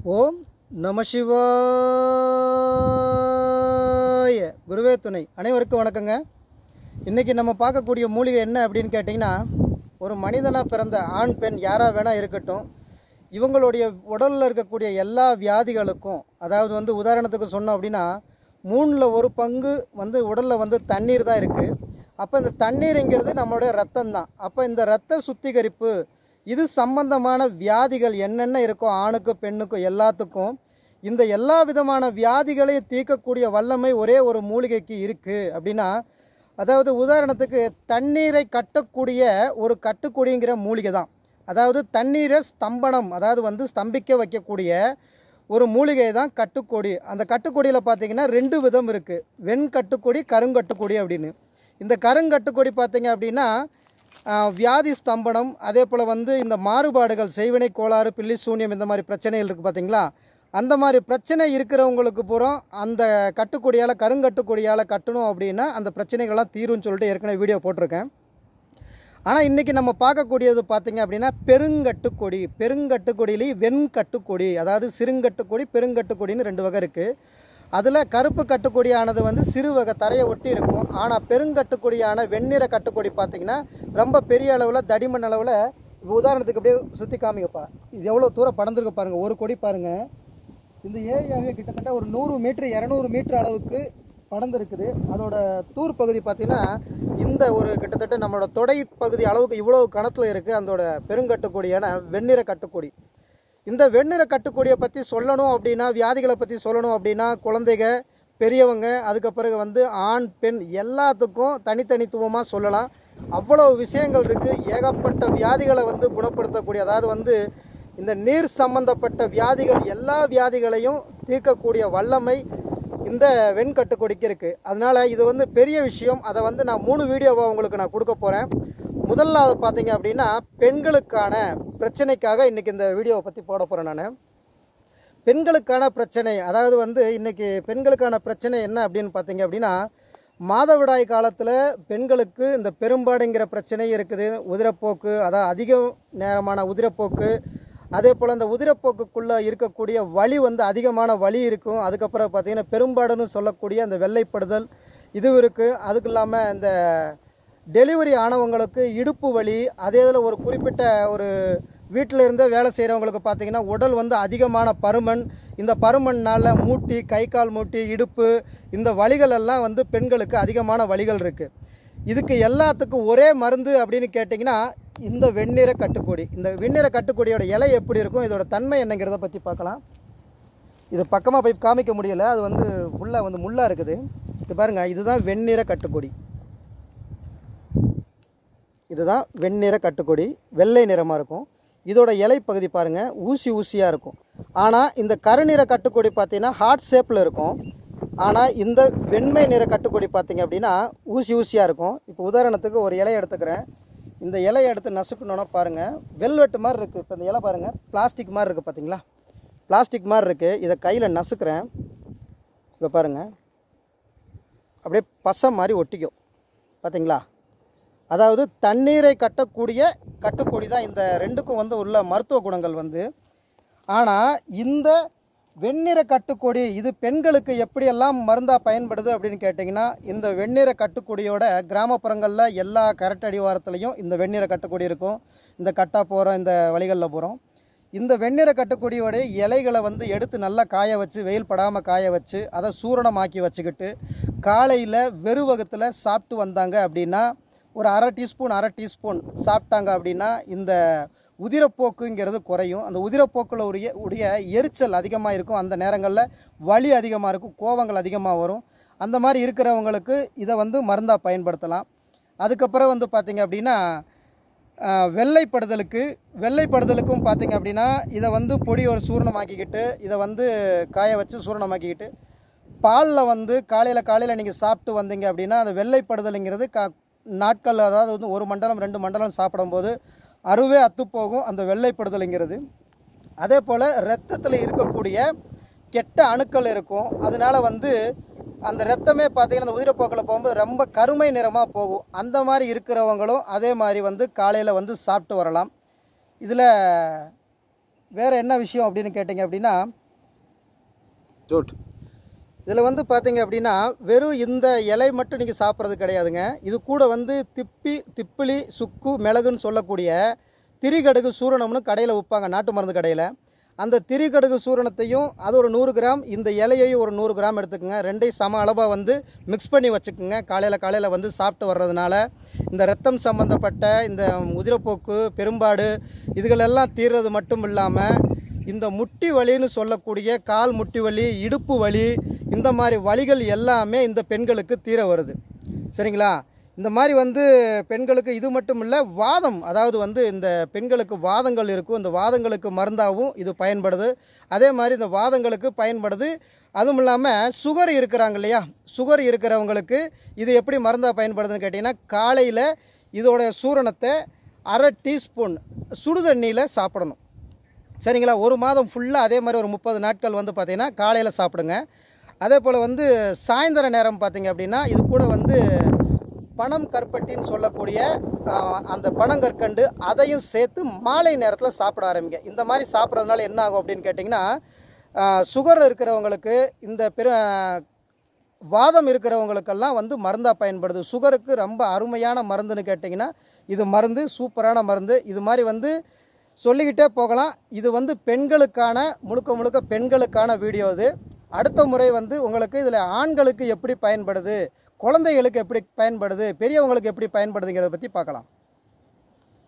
ஓம் நம சிவாய குருவே துணை அனைவருக்கும் வணக்கங்க இன்றைக்கி நம்ம பார்க்கக்கூடிய மூலிகை என்ன அப்படின்னு கேட்டிங்கன்னா ஒரு மனிதனாக பிறந்த ஆண் பெண் யாராக வேணால் இருக்கட்டும் இவங்களுடைய உடலில் இருக்கக்கூடிய எல்லா வியாதிகளுக்கும் அதாவது வந்து உதாரணத்துக்கு சொன்னோம் அப்படின்னா மூணில் ஒரு பங்கு வந்து உடலில் வந்து தண்ணீர் தான் இருக்குது அப்போ இந்த தண்ணீருங்கிறது நம்மளுடைய ரத்தம் தான் அப்போ இந்த ரத்த சுத்திகரிப்பு இது சம்பந்தமான வியாதிகள் என்னென்ன இருக்கோ ஆணுக்கும் பெண்ணுக்கும் எல்லாத்துக்கும் இந்த எல்லா விதமான வியாதிகளையும் தீர்க்கக்கூடிய வல்லமை ஒரே ஒரு மூலிகைக்கு இருக்குது அப்படின்னா அதாவது உதாரணத்துக்கு தண்ணீரை கட்டக்கூடிய ஒரு கட்டுக்கூடிங்கிற மூலிகை தான் அதாவது தண்ணீரை ஸ்தம்பனம் அதாவது வந்து ஸ்தம்பிக்க வைக்கக்கூடிய ஒரு மூலிகை தான் கட்டுக்கொடி அந்த கட்டுக்கொடியில் பார்த்தீங்கன்னா ரெண்டு விதம் இருக்குது வெண் கட்டுக்கொடி கருங்கட்டுக்கொடி அப்படின்னு இந்த கருங்கட்டுக்கொடி பார்த்தீங்க அப்படின்னா ஆஹ், வியாதி ஸ்தம்பனம் அதே போல் வந்து இந்த மாறுபாடுகள் செய்வினை கோளாறு பில்லி சூன்யம் இந்த மாதிரி பிரச்சனைகள் இருக்குது பார்த்தீங்களா அந்த மாதிரி பிரச்சனை இருக்கிறவங்களுக்கு பூரா அந்த கட்டுக்கொடியால் கருங்கட்டுக்கொடியால் கட்டணும் அப்படின்னா அந்த பிரச்சனைகள்லாம் தீரும்னு சொல்லிட்டு ஏற்கனவே வீடியோ போட்டிருக்கேன் ஆனால் இன்றைக்கி நம்ம பார்க்கக்கூடியது பார்த்தீங்க அப்படின்னா பெருங்கட்டுக்கொடி பெருங்கட்டுக்கொடியிலேயே வெண்கட்டுக்கொடி அதாவது சிறுங்கட்டுக்கொடி பெருங்கட்டுக்கொடின்னு ரெண்டு வகை இருக்குது அதில் கருப்பு கட்டுக்கொடியானது வந்து சிறு வகை தரையை ஒட்டி இருக்கும் ஆனால் பெருங்கட்டுக்கொடியான வெண்ணிற கட்டுக்கொடி பார்த்தீங்கன்னா ரொம்ப பெரிய அளவில் தடிமன் அளவில் இப்போ உதாரணத்துக்கு அப்படியே சுற்றி காமிங்கப்பா இது எவ்வளோ தூரம் படர்ந்துருக்கு பாருங்கள் ஒரு கொடி பாருங்கள் இந்த ஏரியாவே கிட்டத்தட்ட ஒரு நூறு மீட்ரு இரநூறு மீட்ரு அளவுக்கு படர்ந்துருக்குது அதோட தூர் பகுதி பார்த்தீங்கன்னா இந்த ஒரு கிட்டத்தட்ட நம்மளோட தொடை பகுதி அளவுக்கு இவ்வளோ கணத்தில் இருக்குது அதோட பெருங்கட்டுக்கொடியான வெண்ணிற கட்டுக்கொடி இந்த வெண்ணிற கட்டுக்கொடியை பற்றி சொல்லணும் அப்படின்னா வியாதிகளை பற்றி சொல்லணும் அப்படின்னா குழந்தைங்க பெரியவங்க அதுக்கு பிறகு வந்து ஆண் பெண் எல்லாத்துக்கும் தனித்தனித்துவமாக சொல்லலாம் அவ்வளோ விஷயங்கள் இருக்குது ஏகப்பட்ட வியாதிகளை வந்து குணப்படுத்தக்கூடிய அதாவது வந்து இந்த நீர் சம்பந்தப்பட்ட வியாதிகள் எல்லா வியாதிகளையும் தீர்க்கக்கூடிய வல்லமை இந்த வெண்கட்டுக்கொடிக்கு இருக்குது அதனால் இது வந்து பெரிய விஷயம் அதை வந்து நான் மூணு வீடியோவாக உங்களுக்கு நான் கொடுக்க போகிறேன் முதல்ல அது பார்த்தீங்க அப்படின்னா பெண்களுக்கான பிரச்சனைக்காக இன்றைக்கி இந்த வீடியோவை பற்றி போட போகிறேன் நான் பெண்களுக்கான பிரச்சனை அதாவது வந்து இன்றைக்கி பெண்களுக்கான பிரச்சனை என்ன அப்படின்னு பார்த்தீங்க அப்படின்னா மாதவிடாய் காலத்தில் பெண்களுக்கு இந்த பெரும்பாடுங்கிற பிரச்சனை இருக்குது உதிரப்போக்கு அதாவது அதிக நேரமான உதிரப்போக்கு அதே போல் இந்த உதிரப்போக்குக்குள்ளே இருக்கக்கூடிய வலி வந்து அதிகமான வலி இருக்கும் அதுக்கப்புறம் பார்த்தீங்கன்னா பெரும்பாடுன்னு சொல்லக்கூடிய அந்த வெள்ளைப்படுதல் இதுவும் இருக்குது அதுக்கு இல்லாமல் இந்த டெலிவரி ஆனவங்களுக்கு இடுப்பு வலி அதே இதில் ஒரு குறிப்பிட்ட ஒரு வீட்டில் இருந்தே வேலை செய்கிறவங்களுக்கு பார்த்தீங்கன்னா உடல் வந்து அதிகமான பருமன் இந்த பருமன்னால் மூட்டி கை கால் மூட்டி இடுப்பு இந்த வலிகள் எல்லாம் வந்து பெண்களுக்கு அதிகமான வலிகள் இருக்குது இதுக்கு எல்லாத்துக்கும் ஒரே மருந்து அப்படின்னு கேட்டிங்கன்னா இந்த வெண்ணிற கட்டுக்கொடி இந்த வெண்ணிற கட்டுக்கொடியோட இலை எப்படி இருக்கும் இதோட தன்மை என்னங்கிறத பற்றி பார்க்கலாம் இது பக்கமாக போய் காமிக்க முடியல அது வந்து ஃபுல்லாக வந்து முள்ளாக இருக்குது இது பாருங்கள் இதுதான் வெண்ணிற கட்டுக்கொடி இதுதான் வெண்ணிற கட்டுக்கொடி வெள்ளை நிறமாக இருக்கும் இதோட இலை பகுதி பாருங்கள் ஊசி ஊசியாக இருக்கும் ஆனால் இந்த கருநிற கட்டுக்கொடி பார்த்தீங்கன்னா ஹார்ட் ஷேப்பில் இருக்கும் ஆனால் இந்த வெண்மை நிற கட்டுக்கொடி பார்த்தீங்க அப்படின்னா ஊசி ஊசியாக இருக்கும் இப்போ உதாரணத்துக்கு ஒரு இலையை எடுத்துக்கிறேன் இந்த இலையை எடுத்து நசுக்கணுன்னா பாருங்கள் வெல்வெட்டு மாதிரி இருக்குது இப்போ இந்த இலை பாருங்கள் பிளாஸ்டிக் மாதிரி இருக்குது பார்த்தீங்களா பிளாஸ்டிக் மாதிரி இருக்குது இதை கையில் நசுக்கிறேன் இதை பாருங்கள் அப்படியே பசை மாதிரி ஒட்டிக்கும் பார்த்தீங்களா அதாவது தண்ணீரை கட்டக்கூடிய கட்டுக்கொடி தான் இந்த ரெண்டுக்கும் வந்து உள்ள மருத்துவ குணங்கள் வந்து ஆனால் இந்த வெண்ணிற கட்டுக்கொடி இது பெண்களுக்கு எப்படியெல்லாம் மருந்தாக பயன்படுது அப்படின்னு கேட்டிங்கன்னா இந்த வெண்ணிற கட்டுக்கொடியோட கிராமப்புறங்களில் எல்லா கரட்டு அடிவாரத்துலேயும் இந்த வெண்ணிற கட்டுக்கொடி இருக்கும் இந்த கட்டா போகிறோம் இந்த வழிகளில் போகிறோம் இந்த வெண்ணிற கட்டுக்கொடியோட இலைகளை வந்து எடுத்து நல்லா காய வச்சு வெயில் படாமல் காய வச்சு அதை சூரணமாக்கி வச்சுக்கிட்டு காலையில் வெறுவகத்தில் சாப்பிட்டு வந்தாங்க அப்படின்னா ஒரு அரை டீஸ்பூன் அரை டீஸ்பூன் சாப்பிட்டாங்க அப்படின்னா இந்த உதிரப்போக்குங்கிறது குறையும் அந்த உதிரப்போக்கில் உரிய உடைய எரிச்சல் அதிகமாக இருக்கும் அந்த நேரங்களில் வலி அதிகமாக இருக்கும் கோவங்கள் அதிகமாக வரும் அந்த மாதிரி இருக்கிறவங்களுக்கு இதை வந்து மருந்தாக பயன்படுத்தலாம் அதுக்கப்புறம் வந்து பார்த்திங்க அப்படின்னா ஆஹ், வெள்ளைப்படுதலுக்கு வெள்ளைப்படுதலுக்கும் பார்த்தீங்க அப்படின்னா இதை வந்து பொடி ஒரு சூரணமாக்கிக்கிட்டு இதை வந்து காய வச்சு சூரணமாக்கிக்கிட்டு பாலில் வந்து காலையில் காலையில் நீங்கள் சாப்பிட்டு வந்தீங்க அப்படின்னா அந்த வெள்ளைப்படுதலுங்கிறது கா நாட்கள் அதாவது வந்து ஒரு மண்டலம் ரெண்டு மண்டலம் சாப்பிடும்போது அருவே அத்துப்போகும் அந்த வெள்ளைப்படுதலுங்கிறது அதே போல் ரத்தத்தில் இருக்கக்கூடிய கெட்ட அணுக்கள் இருக்கும் அதனால வந்து அந்த ரத்தமே பார்த்தீங்கன்னா அந்த உதிரப்போக்கில் போகும்போது ரொம்ப கருமை நிறமாக போகும் அந்த மாதிரி இருக்கிறவங்களும் அதே மாதிரி வந்து காலையில் வந்து சாப்பிட்டு வரலாம் இதில் வேறு என்ன விஷயம் அப்படின்னு கேட்டிங்க அப்படின்னா டோட் இதில் வந்து பார்த்தீங்க அப்படின்னா வெறும் இந்த இலை மட்டும் நீங்கள் சாப்பிட்றது கிடையாதுங்க இது கூட வந்து திப்பி திப்பிலி சுக்கு மிளகுன்னு சொல்லக்கூடிய திரிகடுகு சூரணம்னு கடையில் விற்பாங்க நாட்டு மருந்து கடையில் அந்த திரிகடுகு சூரணத்தையும் அது ஒரு நூறு கிராம் இந்த இலையையும் ஒரு நூறு கிராம் எடுத்துக்கோங்க ரெண்டையும் சம அளவாக வந்து மிக்ஸ் பண்ணி வச்சுக்கோங்க காலையில் காலையில் வந்து சாப்பிட்டு வர்றதுனால இந்த ரத்தம் சம்மந்தப்பட்ட இந்த உதிரப்போக்கு பெரும்பாடு இதுகளெல்லாம் தீர்றது மட்டும் இல்லாமல் இந்த முட்டி வலின்னு சொல்லக்கூடிய கால் முட்டி வலி இடுப்பு வலி இந்த மாதிரி வலிகள் எல்லாமே இந்த பெண்களுக்கு தீர வருது சரிங்களா இந்த மாதிரி வந்து பெண்களுக்கு இது மட்டும் இல்லை வாதம் அதாவது வந்து இந்த பெண்களுக்கு வாதங்கள் இருக்கும் இந்த வாதங்களுக்கு மருந்தாகவும் இது பயன்படுது அதே மாதிரி இந்த வாதங்களுக்கு பயன்படுது அதுவும் இல்லாமல் சுகர் இருக்கிறாங்க இல்லையா சுகர் இருக்கிறவங்களுக்கு இது எப்படி மருந்தாக பயன்படுதுன்னு கேட்டிங்கன்னா காலையில் இதோட சூரணத்தை அரை டீஸ்பூன் சுடுதண்ணியில் சாப்பிடணும் சரிங்களா ஒரு மாதம் ஃபுல்லாக அதே மாதிரி ஒரு முப்பது நாட்கள் வந்து பார்த்திங்கன்னா காலையில் சாப்பிடுங்க அதே போல் வந்து சாயந்தர நேரம் பார்த்தீங்க அப்படின்னா இது கூட வந்து பனம் கற்பட்டின்னு சொல்லக்கூடிய ஆஹ், அந்த பனங்கற்கண்டு அதையும் சேர்த்து மாலை நேரத்தில் சாப்பிட ஆரம்பிங்க இந்த மாதிரி சாப்பிட்றதுனால என்ன ஆகும் அப்படின்னு கேட்டிங்கன்னா சுகர் இருக்கிறவங்களுக்கு இந்த பெரு வாதம் இருக்கிறவங்களுக்கெல்லாம் வந்து மருந்தாக பயன்படுது சுகருக்கு ரொம்ப அருமையான மருந்துன்னு கேட்டிங்கன்னா இது மருந்து சூப்பரான மருந்து இது மாதிரி வந்து சொல்லிக்கிட்டே போகலாம் இது வந்து பெண்களுக்கான முழுக்க முழுக்க பெண்களுக்கான வீடியோ இது அடுத்த முறை வந்து உங்களுக்கு இதில் ஆண்களுக்கு எப்படி பயன்படுது குழந்தைகளுக்கு எப்படி பயன்படுது பெரியவங்களுக்கு எப்படி பயன்படுதுங்கிறத பற்றி பார்க்கலாம்